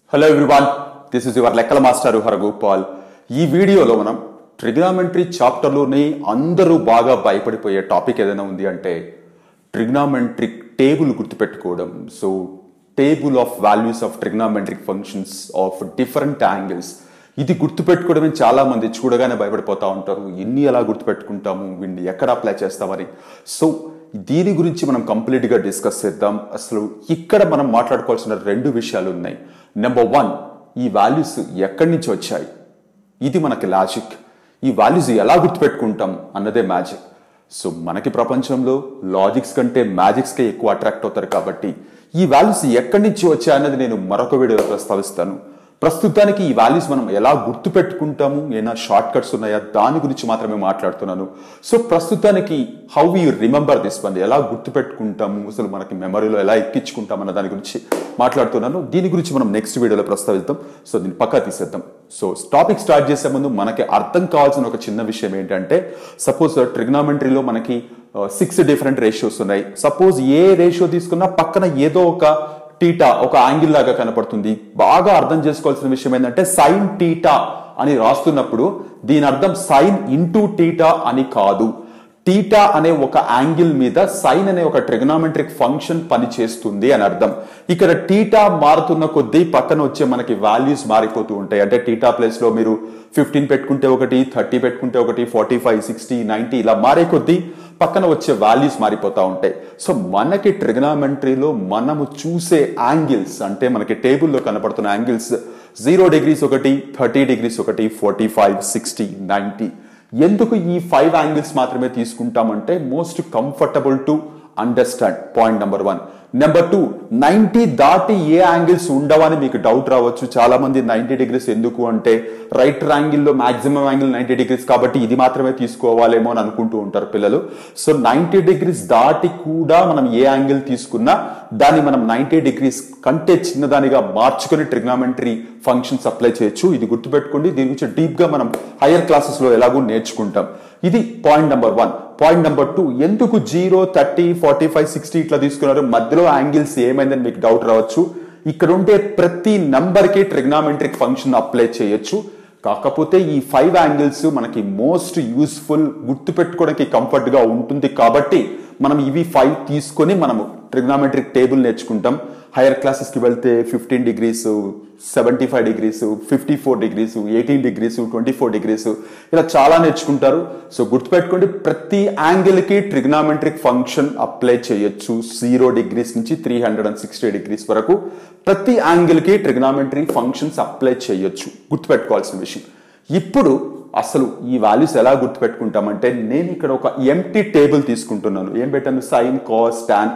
hello everyone this is your లెక్కల master Haragopal ఈ వీడియోలో మనం ట్రిగ్నామెంటరీ చాప్టర్లోని అందరూ బాగా భయపడిపోయే టాపిక్ ఏదైనా ఉంది అంటే ట్రిగ్నామెంట్రిక్ టేబుల్ గుర్తుపెట్టుకోవడం so table of values of trigonometric functions of different angles ఇది గుర్తుపెట్టుకోవడమే చాలా మంది చూడగానే భయపడిపోతా ఉంటారు ఎన్ని ఎలా గుర్తుపెట్టుకుంటాము వీడిని ఎక్కడ అప్లై చేస్తామని సో దీని గురించి మనం కంప్లీట్ గా డిస్కస్ చేద్దాం అసలు ఇక్కడ మనం మాట్లాడుకోవాల్సిన రెండు విషయాలు ఉన్నాయి నెంబర్ వన్ ఈ వాల్యూస్ ఎక్కడి నుంచి వచ్చాయి ఇది మనకి లాజిక్ ఈ వాల్యూస్ ఎలా గుర్తుపెట్టుకుంటాం అన్నదే మ్యాజిక్ సో మనకి ప్రపంచంలో లాజిక్స్ కంటే మ్యాజిక్స్కే ఎక్కువ అట్రాక్ట్ అవుతారు కాబట్టి ఈ వాల్యూస్ ఎక్కడి నుంచి వచ్చాయన్నది నేను మరొక వీడియోలో ప్రస్తావిస్తాను ప్రస్తుతానికి ఈ వాల్యూస్ మనం ఎలా గుర్తు పెట్టుకుంటాము ఏమైనా షార్ట్ కట్స్ ఉన్నాయా దాని గురించి మాత్రమే మాట్లాడుతున్నాను సో ప్రస్తుతానికి how you remember this one ఎలా గుర్తు పెట్టుకుంటాము అసలు మనకి మెమరీలో ఎలా ఎక్కించుకుంటాం అన్న దాని గురించి మాట్లాడుతున్నాను దీని గురించి మనం నెక్స్ట్ వీడియోలో ప్రస్తావిద్దాం సో దీన్ని పక్కా తీసేద్దాం సో టాపిక్ స్టార్ట్ చేసే ముందు మనకి అర్థం కావాల్సిన ఒక చిన్న విషయం ఏంటంటే సపోజ్ ట్రిగ్నామెంటరీలో మనకి సిక్స్ డిఫరెంట్ రేషియోస్ ఉన్నాయి సపోజ్ ఏ రేషియో తీసుకున్నా పక్కన ఏదో ఒక టీటా ఒక యాంగిల్ లాగా కనపడుతుంది బాగా అర్థం చేసుకోవాల్సిన విషయం ఏంటంటే సైన్ టీటా అని రాస్తున్నప్పుడు దీని అర్థం సైన్ ఇంటూ టీటా అని కాదు టీటా అనే ఒక యాంగిల్ మీద సైన్ అనే ఒక ట్రిగనామెట్రిక్ ఫంక్షన్ పనిచేస్తుంది అని అర్థం ఇక్కడ టీటా మారుతున్న కొద్దీ పక్కన వచ్చే మనకి వాల్యూస్ మారిపోతూ ఉంటాయి అంటే టీటా ప్లేస్ లో మీరు ఫిఫ్టీన్ పెట్టుకుంటే ఒకటి థర్టీ పెట్టుకుంటే ఒకటి ఫార్టీ ఫైవ్ సిక్స్టీ నైన్టీ ఇలా మారే కొద్దీ పక్కన వచ్చే వాల్యూస్ మారిపోతూ ఉంటాయి సో మనకి ట్రిగనామెంటరీలో మనము చూసే యాంగిల్స్ అంటే మనకి టేబుల్లో కనపడుతున్న యాంగిల్స్ జీరో డిగ్రీస్ ఒకటి థర్టీ డిగ్రీస్ ఒకటి ఫార్టీ ఫైవ్ సిక్స్టీ నైన్టీ ఎందుకు ఈ ఫైవ్ యాంగిల్స్ మాత్రమే తీసుకుంటామంటే most comfortable to understand point number one number two ninety దాటి ఏ యాంగిల్స్ ఉండవని మీకు డౌట్ రావచ్చు చాలా మంది నైన్టీ డిగ్రీస్ ఎందుకు అంటే రైట్ యాంగిల్లో మాక్సిమం యాంగిల్ నైన్టీ డిగ్రీస్ కాబట్టి ఇది మాత్రమే తీసుకోవాలేమో అని అనుకుంటూ ఉంటారు పిల్లలు సో నైన్టీ డిగ్రీస్ దాటి కూడా మనం ఏ యాంగిల్ తీసుకున్నా దాన్ని మనం నైన్టీ డిగ్రీస్ కంటే చిన్నదానిగా మార్చుకుని ట్రిగ్నామెంటరీ ఫంక్షన్స్ అప్లై చేయొచ్చు ఇది గుర్తుపెట్టుకోండి దీని గురించి డీప్ గా మనం హైయర్ క్లాసెస్ లో ఎలాగో నేర్చుకుంటాం ఇది point number one point number two ఎందుకు zero thirty forty five sixty ఇట్లా తీసుకున్నారు మధ్యలో యాంగిల్స్ ఏమైందని మీకు డౌట్ రావచ్చు ఇక్కడ ఉండే ప్రతి నంబర్ కి ట్రిగ్నామెట్రిక్ ఫంక్షన్ అప్లై చేయొచ్చు కాకపోతే ఈ ఫైవ్ యాంగిల్స్ మనకి మోస్ట్ యూస్ఫుల్ గుర్తు పెట్టుకోవడానికి కంఫర్ట్ గా ఉంటుంది కాబట్టి మనం ఇవి ఫైవ్ తీసుకొని మనము ట్రిగ్నామెట్రిక్ టేబుల్ నేర్చుకుంటాం హైయర్ క్లాసెస్ కి వెళ్తే fifteen degrees seventy five degrees fifty four degrees eighteen degrees twenty four degrees ఇలా చాలా నేర్చుకుంటారు సో గుర్తుపెట్టుకోండి ప్రతి యాంగిల్ కి ట్రిగ్నామెట్రిక్ ఫంక్షన్ అప్లై చేయొచ్చు జీరో డిగ్రీస్ నుంచి three hundred and sixty degrees వరకు ప్రతి యాంగిల్ కి ట్రిగ్నామెట్రిక్ ఫంక్షన్స్ అప్లై చేయొచ్చు గుర్తుపెట్టుకోవాల్సిన విషయం ఇప్పుడు అసలు ఈ వాల్యూస్ ఎలా గుర్తుపెట్టుకుంటామంటే నేను ఇక్కడ ఒక ఎంటీ టేబుల్ తీసుకుంటున్నాను ఏం పెట్టాను sine cos tan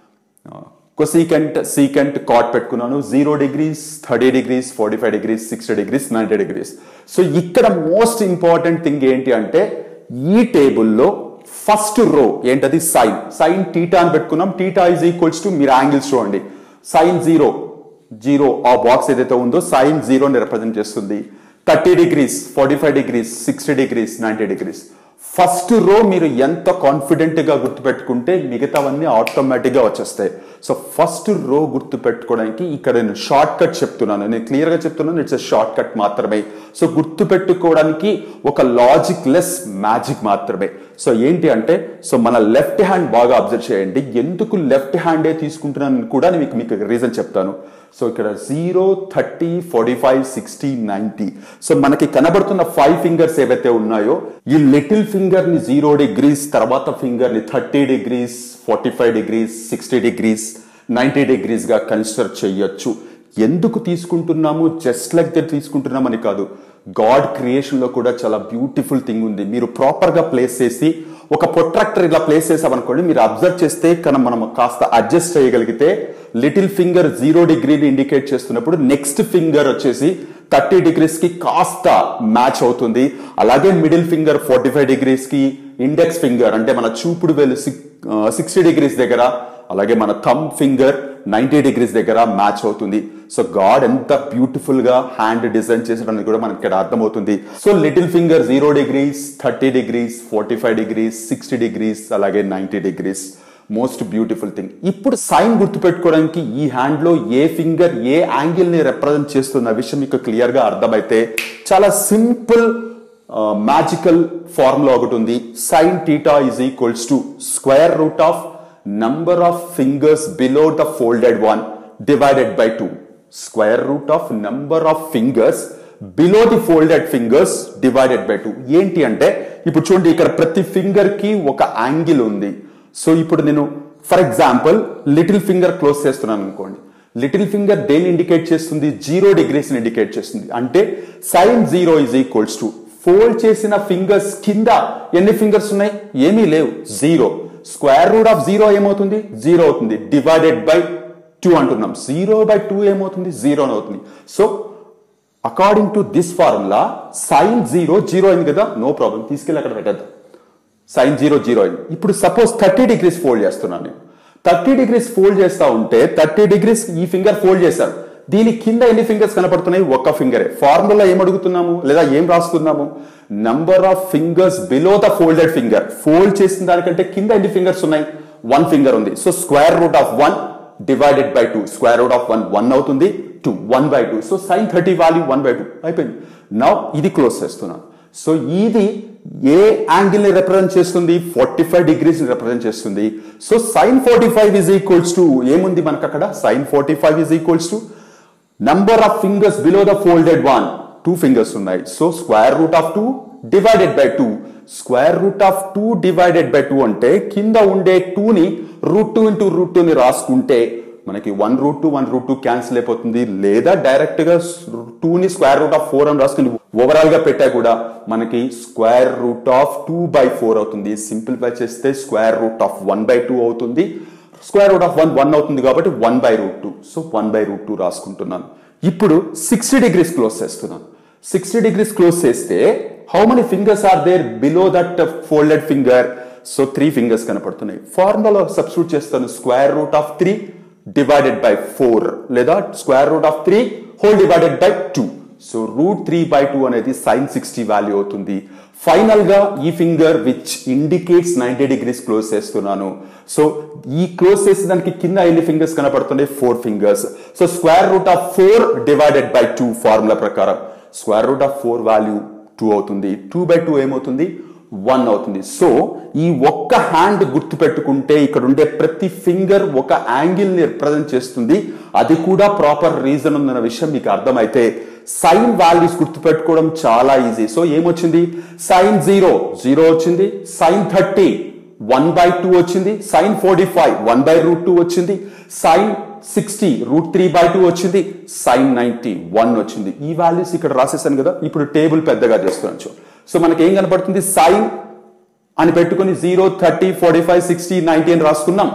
cosecant secant cot పెట్టుకున్నాను zero degrees thirty degrees forty five degrees sixty degrees ninety degrees so ఇక్కడ మోస్ట్ ఇంపార్టెంట్ థింగ్ ఏంటి అంటే ఈ టేబుల్లో ఫస్ట్ రో ఏంటది సైన్ సైన్ టీటా అని పెట్టుకున్నాం టీటా ఈజ్ ఈక్వల్స్ టు మీరు యాంగిల్స్ చూడండి సైన్ జీరో జీరో ఆ బాక్స్ ఏదైతే ఉందో సైన్ జీరోని రిప్రజెంట్ చేస్తుంది thirty degrees forty five degrees sixty degrees ninety degrees first row మీరు ఎంత కాన్ఫిడెంట్ గా గుర్తుపెట్టుకుంటే మిగతావన్నీ ఆటోమేటిక్ గా వచ్చేస్తాయి సో ఫస్ట్ రో గుర్తు పెట్టుకోవడానికి ఇక్కడ నేను షార్ట్ కట్ చెప్తున్నాను నేను క్లియర్ గా చెప్తున్నాను ఇట్స్ షార్ట్ కట్ మాత్రమే సో గుర్తు పెట్టుకోవడానికి ఒక లాజిక్ లెస్ మ్యాజిక్ మాత్రమే సో ఏంటి అంటే సో మన లెఫ్ట్ హ్యాండ్ బాగా అబ్జర్వ్ చేయండి ఎందుకు లెఫ్ట్ హ్యాండే తీసుకుంటున్నాను కూడా మీకు మీకు రీజన్ చెప్తాను సో ఇక్కడ zero thirty forty five sixty ninety so మనకి కనబడుతున్న ఫైవ్ ఫింగర్స్ ఏవైతే ఉన్నాయో ఈ లిటిల్ ఫింగర్ ని జీరో డిగ్రీస్ తర్వాత ఫింగర్ ని thirty degrees forty five degrees sixty degrees ninety degrees గా కన్సిడర్ చేయొచ్చు ఎందుకు తీసుకుంటున్నాము జస్ట్ లైక్ దట్ తీసుకుంటున్నామని కాదు గాడ్ క్రియేషన్ లో కూడా చాలా బ్యూటిఫుల్ థింగ్ ఉంది మీరు ప్రాపర్ గా ప్లేస్ చేసి ఒక ప్రొట్రాక్టర్ ఇలా ప్లేస్ చేసామనుకోండి మీరు అబ్జర్వ్ చేస్తే కనుక మనం కాస్త అడ్జస్ట్ చేయగలిగితే లిటిల్ ఫింగర్ జీరో డిగ్రీని ఇండికేట్ చేస్తున్నప్పుడు నెక్స్ట్ ఫింగర్ వచ్చేసి థర్టీ డిగ్రీస్ కి కాస్త మ్యాచ్ అవుతుంది అలాగే middle finger forty five degrees కి ఇండెక్స్ ఫింగర్ అంటే మన చూపుడు వేలు సిక్స్టీ డిగ్రీస్ దగ్గర అలాగే మన థమ్ ఫింగర్ నైన్టీ డిగ్రీస్ దగ్గర మ్యాచ్ అవుతుంది సో గాడ్ ఎంత బ్యూటిఫుల్ గా హ్యాండ్ డిజైన్ చేసడం కూడా మనకి ఇక్కడ అర్థమవుతుంది so little finger zero degrees thirty degrees forty five degrees sixty degrees అలాగే ninety degrees most beautiful thing ఇప్పుడు సైన్ గుర్తుపెట్టుకోవడానికి ఈ హ్యాండ్ లో ఏ ఫింగర్ ఏ యాంగిల్ ని రిప్రజెంట్ చేస్తున్న విషయం మీకు క్లియర్ గా అర్థమైతే చాలా సింపుల్ మ్యాజికల్ ఫార్ములా ఒకటి ఉంది sine theta is equals to square root of number of fingers below the folded one divided by two square root of number of fingers below the folded fingers divided by two ఏంటి అంటే ఇప్పుడు చూడండి ఇక్కడ ప్రతి finger కి ఒక angle ఉంది so ఇప్పుడు నేను for example little finger close చేస్తున్నాను అనుకోండి లిటిల్ ఫింగర్ దేన్ని ఇండికేట్ చేస్తుంది జీరో డిగ్రీస్ ఇండికేట్ చేస్తుంది అంటే sine zero is equals to fold చేసిన ఫింగర్స్ కింద ఎన్ని ఫింగర్స్ ఉన్నాయి ఏమీ లేవు zero square root of zero ఏమవుతుంది జీరో అవుతుంది డివైడెడ్ బై టూ అంటున్నాం జీరో బై టూ ఏమవుతుంది జీరో అవుతుంది so according to this formula sine zero zero అయింది కదా నో ప్రాబ్లం తీసుకెళ్ళి అక్కడ పెట్టేద్దాం సైన్ జీరో జీరో అయింది ఇప్పుడు సపోజ్ థర్టీ డిగ్రీస్ ఫోల్డ్ చేస్తున్నాను నేను థర్టీ డిగ్రీస్ ఫోల్డ్ చేస్తా ఉంటే థర్టీ డిగ్రీస్ ఈ ఫింగర్ ఫోల్డ్ చేశారు దీని కింద ఎన్ని ఫింగర్స్ కనపడుతున్నాయి ఒక్క ఫింగరే ఫార్ములా ఏం అడుగుతున్నాము లేదా ఏం రాస్తున్నాము number of fingers below the folded finger fold చేసిన దానికంటే కింద ఎన్ని ఫింగర్స్ ఉన్నాయి వన్ ఫింగర్ ఉంది so square root of one divided by two square root of one one అవుతుంది two one by two so sine thirty value one by two అయిపోయింది నా ఇది క్లోజ్ చేస్తున్నాను సో ఇది ఏ యాంగిల్ ని రిప్రజెంట్ చేస్తుంది ఫార్టీ ఫైవ్ డిగ్రీస్ ని రిప్రజెంట్ చేస్తుంది so sine forty five is equals to ఏముంది మనకు అక్కడ sine forty five is equals to number of fingers below the folded one two fingers ఉన్నాయి so square root of two divided by two square root of two divided by two అంటే కింద ఉండే two ని root two into root two ని రాసుకుంటే మనకి one root two one root two cancel అయిపోతుంది లేదా డైరెక్ట్ గా టూ ని స్క్వేర్ రూట్ ఆఫ్ ఫోర్ అని రాసుకుని ఓవరాల్ గా పెట్టా కూడా మనకి square root of two by four అవుతుంది సింప్లిఫై చేస్తే square root of one by two అవుతుంది square root of one one అవుతుంది కాబట్టి one by root two so one by root two రాసుకుంటున్నాను ఇప్పుడు సిక్స్టీ డిగ్రీస్ క్లోజ్ చేస్తున్నాను సిక్స్టీ డిగ్రీస్ క్లోజ్ చేస్తే how many fingers are there below that folded finger so three fingers కనపడుతున్నాయి formula substitute చేస్తాను square root of three divided by four లేదా square root of three whole divided by two so root three by two అనేది sine sixty value అవుతుంది final గా ఈ finger which indicates ninety degrees close చేస్తున్నాను so ఈ close చేసేదానికి కింద ఎన్ని ఫింగర్స్ కనపడుతున్నాయి four fingers so square root of four divided by two formula ప్రకారం square root of four value two అవుతుంది టూ బై టూ ఏమవుతుంది వన్ అవుతుంది సో ఈ ఒక్క హ్యాండ్ గుర్తు పెట్టుకుంటే ఇక్కడ ఉండే ప్రతి ఫింగర్ ఒక యాంగిల్ ని రిప్రజెంట్ చేస్తుంది అది కూడా ప్రాపర్ రీజన్ ఉందన్న విషయం మీకు అర్థమైతే సైన్ వాల్యూస్ గుర్తు పెట్టుకోవడం చాలా ఈజీ సో ఏమొచ్చింది సైన్ జీరో జీరో వచ్చింది sine thirty one by two వచ్చింది sine forty five one by root two వచ్చింది sine sixty root three by two వచ్చింది సైన్ నైన్టీ వన్ వచ్చింది ఈ వాల్యూస్ ఇక్కడ రాసేసాను కదా ఇప్పుడు టేబుల్ పెద్దగా చేస్తున్నాను సో మనకి ఏం కనపడుతుంది సైన్ అని పెట్టుకుని zero thirty forty five sixty ninety అని రాసుకున్నాం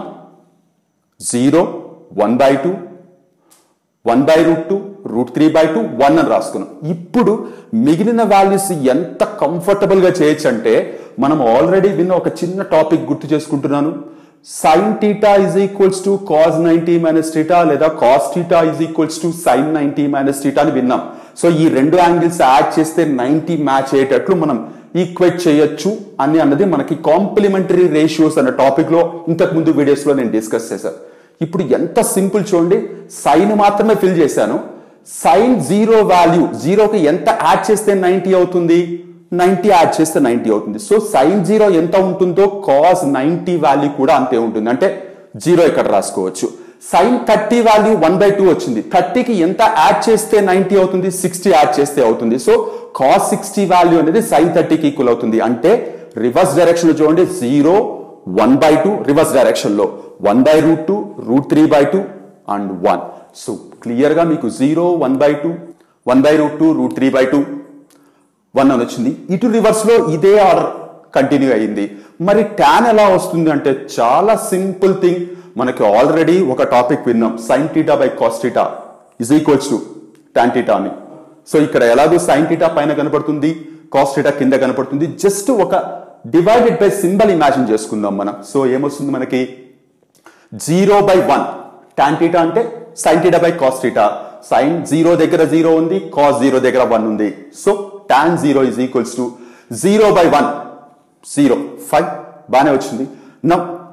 zero one by two one by root two root three by two one అని రాసుకున్నాం ఇప్పుడు మిగిలిన వాల్యూస్ ఎంత కంఫర్టబుల్ గా చేయొచ్చు అంటే మనం ఆల్రెడీ విన్న ఒక చిన్న టాపిక్ గుర్తు చేసుకుంటున్నాను sine theta is equals to cos ninety minus theta లేదా cos theta is equals to sine ninety minus theta అని విన్నాం సో ఈ రెండు యాంగిల్స్ యాడ్ చేస్తే నైన్టీ మ్యాచ్ అయ్యేటట్లు మనం ఈక్వేట్ చేయొచ్చు అని అన్నది మనకి కాంప్లిమెంటరీ రేషియోస్ అనే టాపిక్ లో ఇంతకు ముందు వీడియోస్ లో నేను డిస్కస్ చేశాను ఇప్పుడు ఎంత సింపుల్ చూడండి సైన్ మాత్రమే ఫిల్ చేశాను సైన్ జీరో వాల్యూ జీరోకి ఎంత యాడ్ చేస్తే నైన్టీ అవుతుంది నైన్టీ యాడ్ చేస్తే నైన్టీ అవుతుంది సో సైన్ జీరో ఎంత ఉంటుందో కాస్ నైన్టీ వాల్యూ కూడా అంతే ఉంటుంది అంటే జీరో ఇక్కడ రాసుకోవచ్చు sine thirty value one by two వచ్చింది థర్టీకి ఎంత యాడ్ చేస్తే నైన్టీ అవుతుంది సిక్స్టీ యాడ్ చేస్తే అవుతుంది సో కాస్ సిక్స్టీ వాల్యూ అనేది సైన్ థర్టీకి ఈక్వల్ అవుతుంది అంటే రివర్స్ డైరెక్షన్ లో చూడండి zero one by two reverse direction లో one by root two root three by two and one so clear గా మీకు zero one by two one by root two root three by two one అని వచ్చింది ఇటు reverse లో ఇదే order continue అయింది మరి ట్యాన్ ఎలా వస్తుంది అంటే చాలా సింపుల్ థింగ్ మనకి ఆల్రెడీ ఒక టాపిక్ విన్నాం sine theta by cos theta is equals to tan theta అని సో ఇక్కడ ఎలాగో సైన్ టీటా పైన కనపడుతుంది కాస్ టీటా కింద కనపడుతుంది జస్ట్ ఒక డివైడెడ్ బై సింబల్ ఇమాజిన్ చేసుకుందాం మనం సో ఏమొస్తుంది మనకి zero by one tan theta అంటే sine theta by cos theta sine zero దగ్గర జీరో ఉంది కాస్ జీరో దగ్గర వన్ ఉంది so tan zero is equals to zero by one zero five బాగానే వచ్చింది నా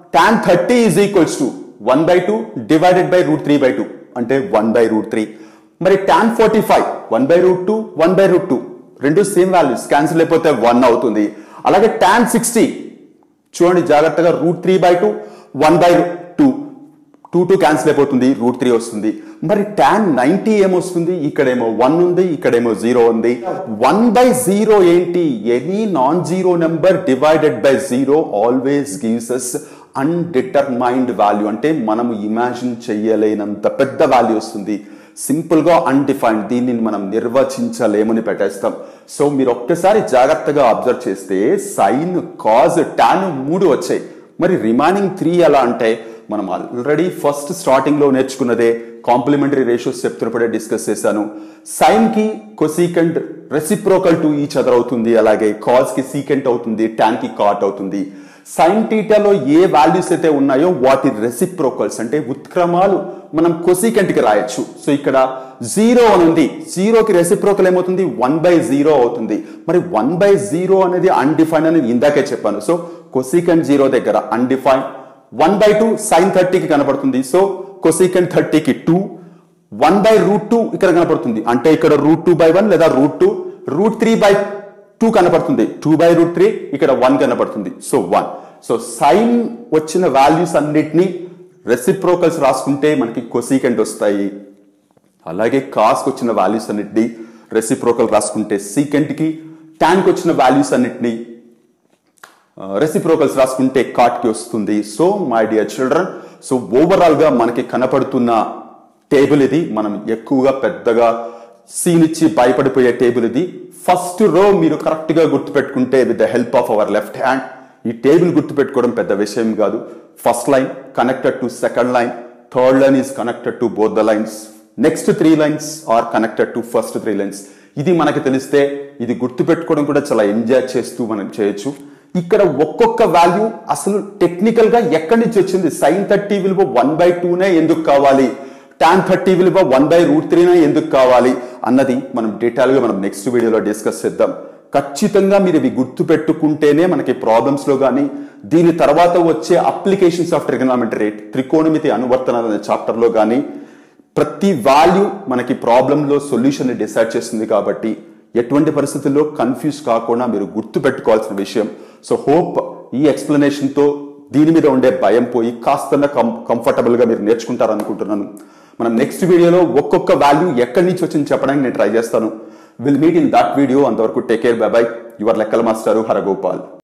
tan thirty is equals to one by two divided by root three by two అంటే one by root three మరి tan forty five one by root two one by root two రెండు same values cancel అయిపోతే వన్ అవుతుంది అలాగే tan sixty చూడండి జాగ్రత్తగా root three by two one by two two two cancel అయిపోతుంది రూట్ త్రీ వస్తుంది మరి టాన్ నైన్టీ ఏమొస్తుంది ఇక్కడేమో వన్ ఉంది ఇక్కడేమో జీరో ఉంది వన్ బై జీరో ఏంటి any non zero number divided by zero always gives us undetermined value అంటే మనము ఇమాజిన్ చెయ్యలేనంత పెద్ద వాల్యూ వస్తుంది సింపుల్ గా అన్డిఫైన్డ్ దీన్ని మనం నిర్వచించలేమని పెట్టేస్తాం సో మీరు ఒక్కసారి జాగ్రత్తగా అబ్జర్వ్ చేస్తే సైన్ కాజ్ టాన్ మూడు వచ్చాయి మరి రిమైనింగ్ త్రీ ఎలా అంటే మనం ఆల్రెడీ ఫస్ట్ స్టార్టింగ్ లో నేర్చుకున్నదే కాంప్లిమెంటరీ రేషియోస్ చెప్తున్నప్పుడే డిస్కస్ చేశాను సైన్ కి cosecant reciprocal to each other అవుతుంది అలాగే కాజ్ కి సీకెంట్ అవుతుంది టాన్ కి కాట్ అవుతుంది సైన్ టీటాలో ఏ వాల్యూస్ అయితే ఉన్నాయో వాటి రెసిప్రోకల్స్ అంటే ఉత్క్రమాలు మనం కొసీకెంట్ కి రాయొచ్చు సో ఇక్కడ జీరో అని ఉంది జీరోకి రెసిప్రోకల్ ఏమవుతుంది వన్ బై జీరో అవుతుంది మరి వన్ బై జీరో అనేది అన్డిఫైన్ అని ఇందాకే చెప్పాను సో కొసీకెంట్ జీరో దగ్గర undefined one by two sine థర్టీకి కనపడుతుంది సో కొసీకెంట్ థర్టీకి two one by root two ఇక్కడ కనపడుతుంది అంటే ఇక్కడ రూట్ టూ బై వన్ లేదా root two root three by two కనపడుతుంది టూ బై రూట్ త్రీ ఇక్కడ వన్ కనపడుతుంది సో వన్ సో సైన్ వచ్చిన వాల్యూస్ అన్నిటినీ రెసిప్రోకల్స్ రాసుకుంటే మనకి కొసీకెంట్ వస్తాయి అలాగే కాస్కి వచ్చిన వాల్యూస్ అన్నిటిని రెసిప్రోకల్ రాసుకుంటే సీకెంట్ కి టాన్కి వచ్చిన వాల్యూస్ అన్నిటిని రెసిప్రోకల్స్ రాసుకుంటే కాట్కి వస్తుంది so my dear children so overall గా మనకి కనపడుతున్న టేబుల్ ఇది మనం ఎక్కువగా పెద్దగా సీన్ ఇచ్చి భయపడిపోయే టేబుల్ ఇది ఫస్ట్ రో మీరు కరెక్ట్ గా గుర్తుపెట్టుకుంటే with the help of our left hand ఈ టేబుల్ గుర్తుపెట్టుకోవడం పెద్ద విషయం కాదు first line connected to second line third line is connected to both the lines next three lines are connected to first three lines ఇది మనకి తెలిస్తే ఇది గుర్తుపెట్టుకోవడం కూడా చాలా ఎంజాయ్ చేస్తూ మనం చేయొచ్చు ఇక్కడ ఒక్కొక్క వాల్యూ అసలు టెక్నికల్ గా ఎక్కడి నుంచి వచ్చింది సైన్ థర్టీ విలువ వన్ బై టూనే ఎందుకు కావాలి టాన్ థర్టీ విలువ వన్ బై రూట్ త్రీనే ఎందుకు కావాలి అన్నది మనం డీటెయిల్ గా మనం నెక్స్ట్ వీడియోలో డిస్కస్ చేద్దాం ఖచ్చితంగా మీరు ఇవి గుర్తు పెట్టుకుంటేనే మనకి ప్రాబ్లమ్స్ లో కానీ దీని తర్వాత వచ్చే అప్లికేషన్స్ ఆఫ్ ట్రిగనామెట్రీ రేట్ త్రికోణమితి అనువర్తనాలు అనే చాప్టర్ లో కానీ ప్రతి వాల్యూ మనకి ప్రాబ్లంలో సొల్యూషన్ డిసైడ్ చేస్తుంది కాబట్టి ఎటువంటి పరిస్థితుల్లో కన్ఫ్యూజ్ కాకుండా మీరు గుర్తు పెట్టుకోవాల్సిన విషయం సో హోప్ ఈ ఎక్స్ప్లెనేషన్ తో దీని మీద ఉండే భయం పోయి కాస్త కంఫర్టబుల్ గా మీరు నేర్చుకుంటారనుకుంటున్నాను మనం నెక్స్ట్ వీడియోలో ఒక్కొక్క వాల్యూ ఎక్కడి నుంచి వచ్చింది చెప్పడానికి నేను ట్రై చేస్తాను will meet in that video అంతవరకు take care bye bye your లెక్కల మాస్టర్ హరగోపాల్